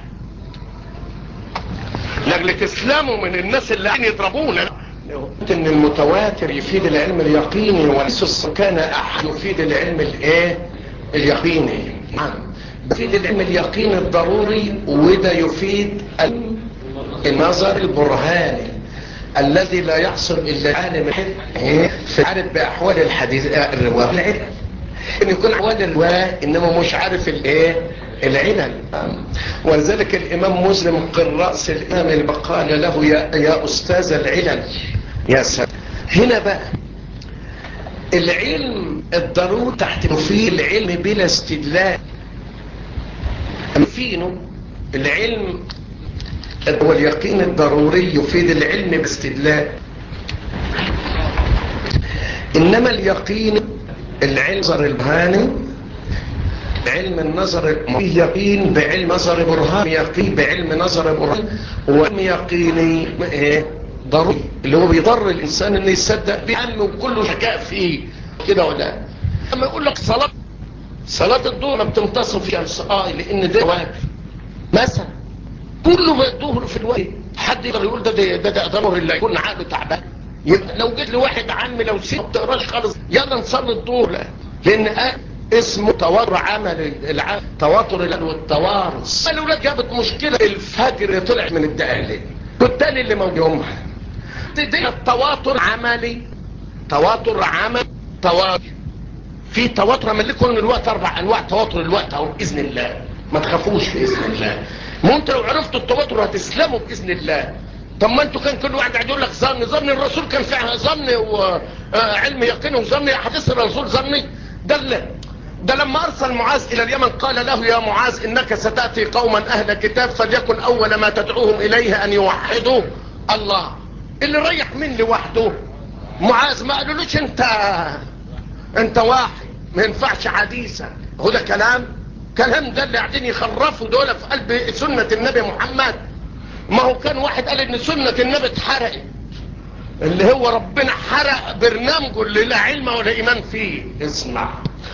لاجل تسلموا من الناس اللي قاعدين يضربونا ان المتواتر يفيد العلم اليقيني وليس كان احد يفيد العلم الايه اليقيني نعم يفيد العلم اليقيني الضروري وده يفيد النظر البرهاني الذي لا يحصل الا عالم في عارف باحوال الحديث الرواه العلم ان يكون احوال الرواه انما مش عارف الايه العلل ولذلك الامام مسلم قل راس الامام اللي قال له يا, يا استاذ العلل يا سلام هنا بقى العلم الضروري تحت فيه العلم بلا استدلال فينه العلم هو اليقين الضروري يفيد العلم باستدلال انما اليقين العلم نظر البرهاني علم النظر فيه يقين بعلم نظر برهان يقين بعلم نظر برهان وعلم يقيني ايه ضروري اللي هو بيضر الانسان انه يصدق بعلم وكله شكاء فيه كده ولا لما يقول لك صلاة صلاة الظهر بتنتصف فيها اه لان ده واجب مثلا كله بيدوه في الوقت حد يقدر يقول ده ده ده, ده ضرر اللي يكون عقله تعبان يبقى لو جيت لواحد عم لو سيب ما بتقراش خالص يلا نصلي الظهر لا لان آه اسمه تواتر عمل الع... تواتر والتوارث الاولاد جابت مشكله الفجر طلع من الدقالين والتاني اللي موجود يومها دي التواتر عملي تواتر عمل تواتر في تواتر عمل لكم الوقت اربع انواع تواتر الوقت اهو باذن الله ما تخافوش باذن الله ما انت لو عرفتوا التواتر هتسلموا باذن الله طب ما انتوا كان كل واحد قاعد يقول لك ظن ظن الرسول كان فيها ظن وعلم يقين وظن حديث الرسول ظني ده اللي ده لما ارسل معاذ الى اليمن قال له يا معاذ انك ستأتي قوما اهل كتاب فليكن اول ما تدعوهم اليه ان يوحدوا الله اللي ريح من لوحده معاذ ما قالولوش انت انت واحد ما ينفعش حديثا هو ده كلام كلام ده اللي قاعدين يخرفوا دول في قلب سنة النبي محمد ما هو كان واحد قال ان سنة النبي اتحرقت اللي هو ربنا حرق برنامجه اللي لا علم ولا ايمان فيه اسمع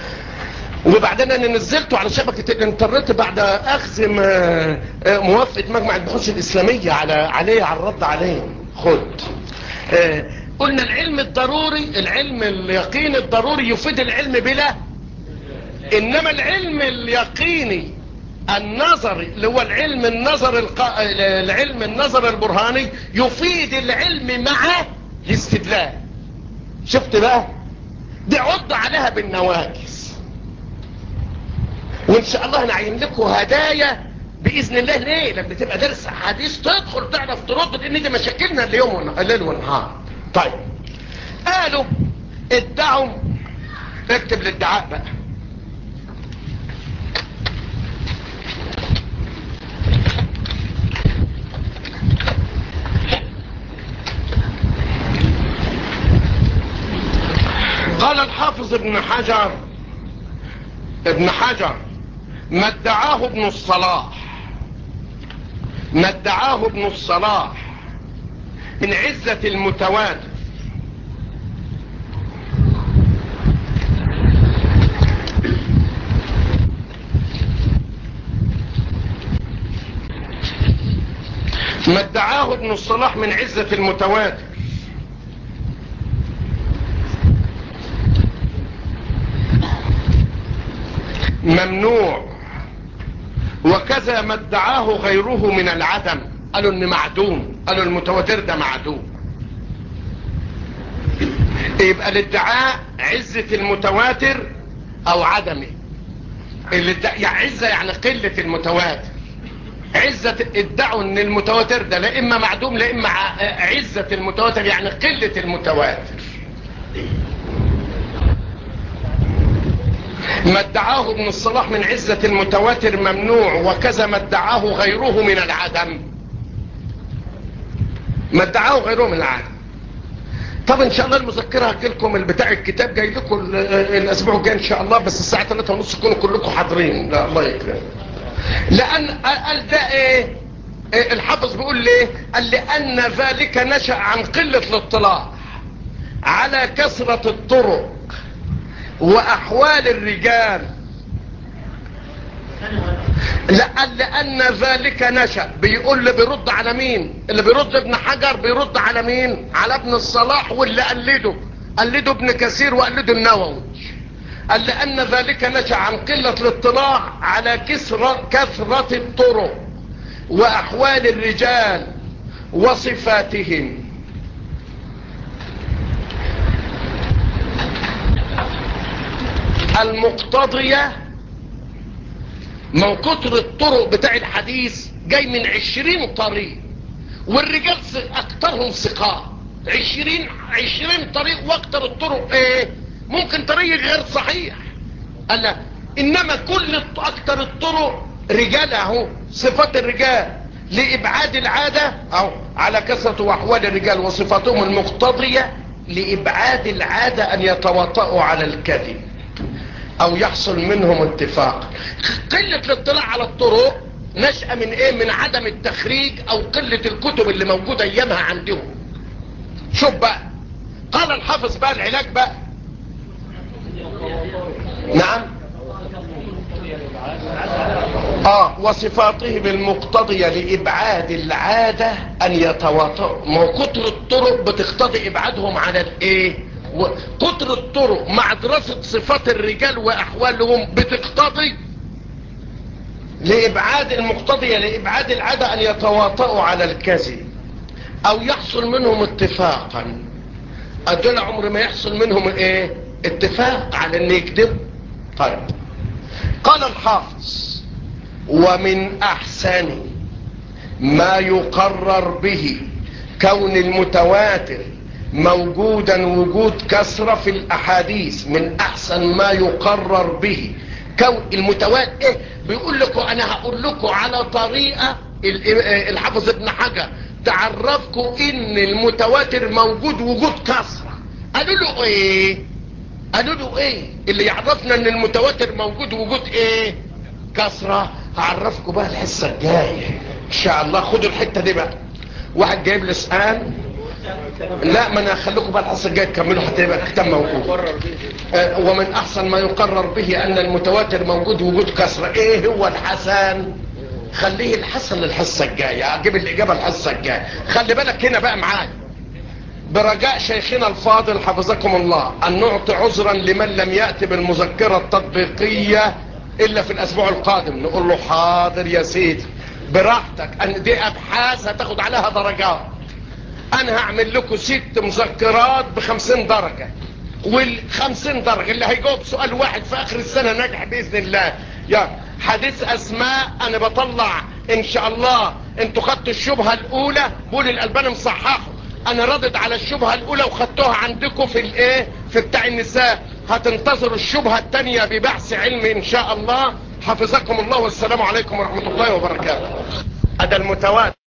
وبعدين انا نزلته على شبكة الانترنت بعد اخذ موافقة مجمع البحوث الاسلامية على عليه على الرد عليه خد قلنا العلم الضروري العلم اليقيني الضروري يفيد العلم بلا انما العلم اليقيني النظري اللي هو العلم النظر الق... العلم النظر البرهاني يفيد العلم مع الاستدلال شفت بقى دي عض عليها بالنواجس وان شاء الله نعين لكم هدايا باذن الله ليه لما تبقى درس حديث تدخل تعرف ترد لان دي مشاكلنا اليوم الليل والنهار طيب قالوا ادعوا اكتب الادعاء بقى ابن حجر ابن حجر ما ادعاه ابن الصلاح ما ادعاه ابن الصلاح من عزة المتواتر ما ادعاه ابن الصلاح من عزة المتواتر ممنوع وكذا ما ادعاه غيره من العدم قالوا ان معدوم قالوا المتواتر ده معدوم يبقى الادعاء عزة المتواتر او عدمه الادعاء يعني عزة يعني قلة المتواتر عزة ادعوا ان المتواتر ده لا اما معدوم لا اما عزة المتواتر يعني قلة المتواتر ما ادعاه ابن الصلاح من عزة المتواتر ممنوع وكذا ما ادعاه غيره من العدم ما ادعاه غيره من العدم طب ان شاء الله المذكرة هجيلكم البتاع الكتاب جاي لكم الاسبوع الجاي ان شاء الله بس الساعة 3 ونص تكونوا كلكم حاضرين لا الله يكرم لان قال ده ايه الحافظ بيقول ليه قال لان ذلك نشأ عن قلة الاطلاع على كثرة الطرق واحوال الرجال لأن, لأن ذلك نشأ بيقول اللي بيرد على مين اللي بيرد ابن حجر بيرد على مين على ابن الصلاح واللي قلده قلده ابن كثير وقلده النووي قال لأن ذلك نشأ عن قلة الاطلاع على كثرة, كثرة الطرق وأحوال الرجال وصفاتهم المقتضية من كتر الطرق بتاع الحديث جاي من عشرين طريق والرجال اكترهم ثقات عشرين عشرين طريق واكتر الطرق ايه ممكن طريق غير صحيح قال انما كل اكتر الطرق رجال اهو صفات الرجال لابعاد العادة او على كثرة واحوال الرجال وصفاتهم المقتضية لابعاد العادة ان يتواطئوا على الكذب او يحصل منهم اتفاق قلة الاطلاع على الطرق نشأة من ايه من عدم التخريج او قلة الكتب اللي موجودة ايامها عندهم شوف بقى قال الحافظ بقى العلاج بقى نعم اه وصفاتهم المقتضية لابعاد العادة ان يتواطئوا ما كتر الطرق بتقتضي ابعادهم على الايه كتر الطرق مع دراسة صفات الرجال واحوالهم بتقتضي لابعاد المقتضية لابعاد العادة ان يتواطئوا على الكذب او يحصل منهم اتفاقا ادول عمر ما يحصل منهم ايه اتفاق على ان يكذبوا طيب قال الحافظ ومن احسن ما يقرر به كون المتواتر موجودا وجود كثرة في الاحاديث من احسن ما يقرر به كون المتواتر ايه بيقول لكم انا هقول لكم على طريقة الحافظ ابن حجر تعرفكم ان المتواتر موجود وجود كثرة قالوا له ايه قالوا له ايه اللي يعرفنا ان المتواتر موجود وجود ايه كثرة هعرفكم بقى الحصة الجاية ان شاء الله خدوا الحتة دي بقى واحد جايب لي سؤال لا ما انا هخليكم بقى الحصة الجاية تكملوا حتى يبقى الكتاب موجود آه ومن احسن ما يقرر به ان المتواتر موجود وجود كثرة ايه هو الحسن خليه الحسن للحصة الجاية اجيب الاجابة الحصة الجاية خلي بالك هنا بقى معايا برجاء شيخنا الفاضل حفظكم الله ان نعطي عذرا لمن لم يأتي بالمذكرة التطبيقية الا في الاسبوع القادم نقول له حاضر يا سيدي براحتك ان دي ابحاث هتاخد عليها درجات انا هعمل لكم ست مذكرات بخمسين درجة والخمسين درجة اللي هيجاوب سؤال واحد في اخر السنة ناجح باذن الله يا حديث اسماء انا بطلع ان شاء الله انتوا خدتوا الشبهة الاولى بقول الالباني مصححه انا ردد على الشبهة الاولى وخدتوها عندكم في الايه في بتاع النساء هتنتظروا الشبهة التانية ببحث علمي ان شاء الله حفظكم الله والسلام عليكم ورحمة الله وبركاته هذا المتواتر